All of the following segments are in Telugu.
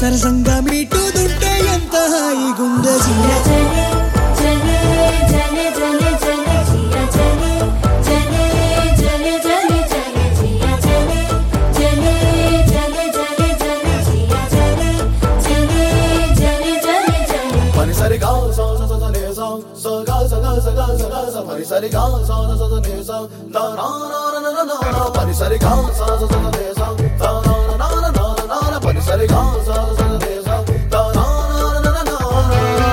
సరసంగా మీటుతుంటే ఎంత హాయిగుందో జియా జలే జలే జలే జలే జలే జియా జలే జలే జలే జలే జలే జియా జలే జలే జలే జలే జలే జియా జలే జలే జలే జలే జలే పని సరి గా సా సా సా సా నే సా సా గా సా గా సా గా సా గా సా పని సరి గా సా సా సా సా నే సా దా నా నా నా నా నా నా పని సరి గా సా సా సా సా నే సా దా నా నా నా నా నా నా పని సరి గా సా సా సా సా నే సా దా నా నా నా నా నా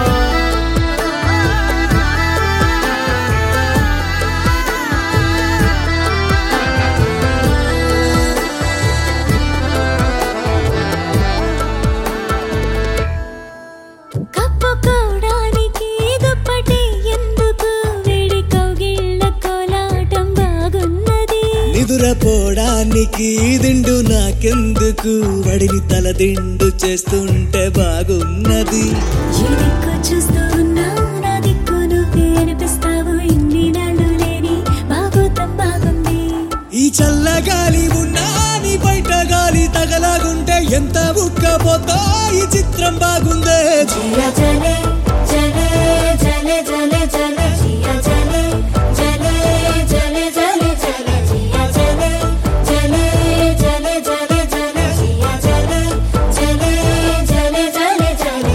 కప్పుకోవడానికి దుప్పటి ఎందుకు వేడి కౌగిళ్ళ కోలాటం బాగున్నది నిదురపోవడానికి దిండు నాకెందుకు వడిని తల దిండు చేస్తుంటే బాగున్నది ఈ దిక్కు చూస్తూ ఉన్నా నా దిక్కు నువ్వే అనిపిస్తావు ఇన్ని నాళ్ళు లేని బాగోతం బాగుంది ఈ చల్లగాలి ఉన్నా నీ బయట గాలి తగలాగుంటే ఎంత ఉక్కపోతా ఈ చిత్రం బాగుందే జియా జలే జలే జలే జలే జలే జియా జలే జలే జలే జలే జలే జియా జలే జలే జలే జలే జలే జియా జలే జలే జలే జలే జలే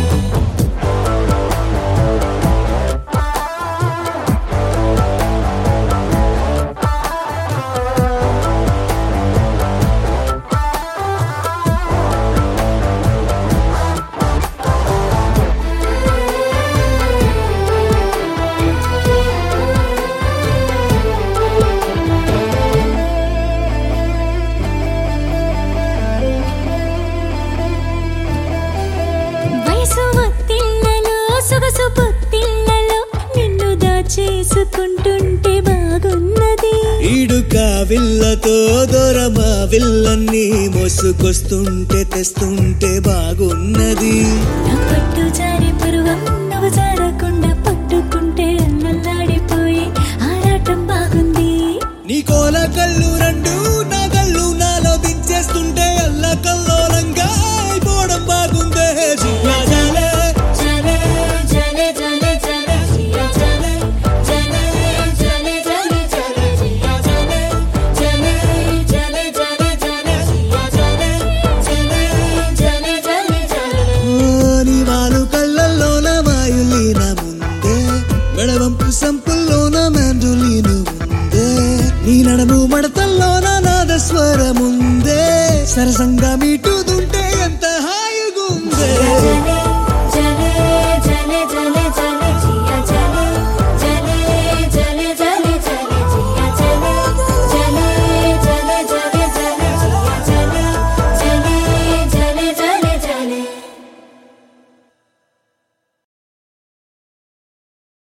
వయసు ఒత్తిళ్లలో సొగసు పొత్తిళ్లలో నిన్ను దాచేసుకుంటుంటే బాగున్నది ఈడుక విల్లతో దూరమా విల్లన్ని మోసుకొస్తుంటే తెస్తుంటే బాగున్నది నా పట్టు జారి పరువం నువ్వు జారకుండా పట్టుకుంటే అల్లల్లాడిపోయి ఆరాటం బాగుంది నీ కోల కళ్ళు రెండు